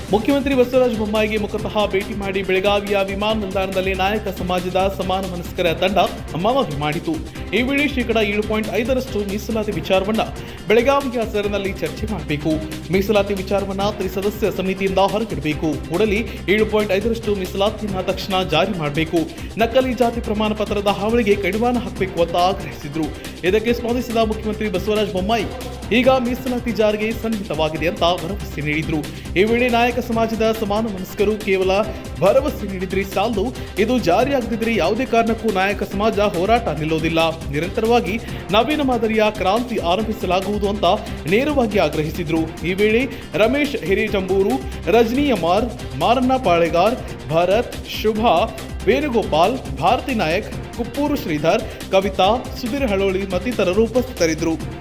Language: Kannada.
ಮುಖ್ಯಮಂತ್ರಿ ಬಸವರಾಜ ಬೊಮ್ಮಾಯಿಗೆ ಮುಖತಃ ಭೇಟಿ ಮಾಡಿ ಬೆಳಗಾವಿಯ ವಿಮಾನ ನಿಲ್ದಾಣದಲ್ಲಿ ನಾಯಕ ಸಮಾಜದ ಸಮಾನ ಮನಸ್ಕರ ತಂಡ ಮನವಿ ಮಾಡಿತು ಈ ವೇಳೆ ಶೇಕಡಾ ಏಳು ಪಾಯಿಂಟ್ ಐದರಷ್ಟು ಮೀಸಲಾತಿ ವಿಚಾರವನ್ನ ಬೆಳಗಾವಿಯ ಸರನಲ್ಲಿ ಚರ್ಚೆ ಮಾಡಬೇಕು ಮೀಸಲಾತಿ ವಿಚಾರವನ್ನ ತ್ರಿಸದಸ್ಯ ಸಮಿತಿಯಿಂದ ಹೊರಗಿಡಬೇಕು ಕೂಡಲೇ ಏಳು ಪಾಯಿಂಟ್ ಐದರಷ್ಟು ಮೀಸಲಾತಿಯನ್ನ ತಕ್ಷಣ ಜಾರಿ ಮಾಡಬೇಕು ನಕಲಿ ಜಾತಿ ಪ್ರಮಾಣ ಪತ್ರದ ಹಾವಳಿಗೆ ಕಡಿವಾಣ ಹಾಕಬೇಕು ಅಂತ ಆಗ್ರಹಿಸಿದ್ರು ಇದಕ್ಕೆ ಸ್ಪಂದಿಸಿದ ಮುಖ್ಯಮಂತ್ರಿ ಬಸವರಾಜ ಬೊಮ್ಮಾಯಿ ಈಗ ಮೀಸಲಾತಿ ಜಾರಿಗೆ ಸನ್ನಿಹಿತವಾಗಿದೆ ಅಂತ ಭರವಸೆ ನೀಡಿದ್ರು ಈ ವೇಳೆ ನಾಯಕ ಸಮಾಜದ ಸಮಾನ ಮನಸ್ಕರು ಕೇವಲ ಭರವಸೆ ನೀಡಿದ್ರೆ ಸಾಲದು ಇದು ಜಾರಿಯಾಗದಿದ್ರೆ ಯಾವುದೇ ಕಾರಣಕ್ಕೂ ನಾಯಕ ಸಮಾಜ ಹೋರಾಟ ನಿಲ್ಲೋದಿಲ್ಲ ನಿರಂತರವಾಗಿ ನವೀನ ಮಾದರಿಯ ಕ್ರಾಂತಿ ಆರಂಭಿಸಲಾಗುವುದು ಅಂತ ನೇರವಾಗಿ ಆಗ್ರಹಿಸಿದ್ರು ಈ ವೇಳೆ ರಮೇಶ್ ಹಿರೇಜಂಬೂರು ರಜನಿ ಅಮಾರ್ ಮಾರಣ್ಣ ಪಾಳೆಗಾರ್ ಭರತ್ ಶುಭಾ ವೇಣುಗೋಪಾಲ್ ಭಾರತಿ ನಾಯಕ್ ಕುಪ್ಪೂರು ಶ್ರೀಧರ್ ಕವಿತಾ ಸುಧೀರ್ ಹಳೋಳಿ ಮತ್ತಿತರರು ಉಪಸ್ಥಿತರಿದ್ದರು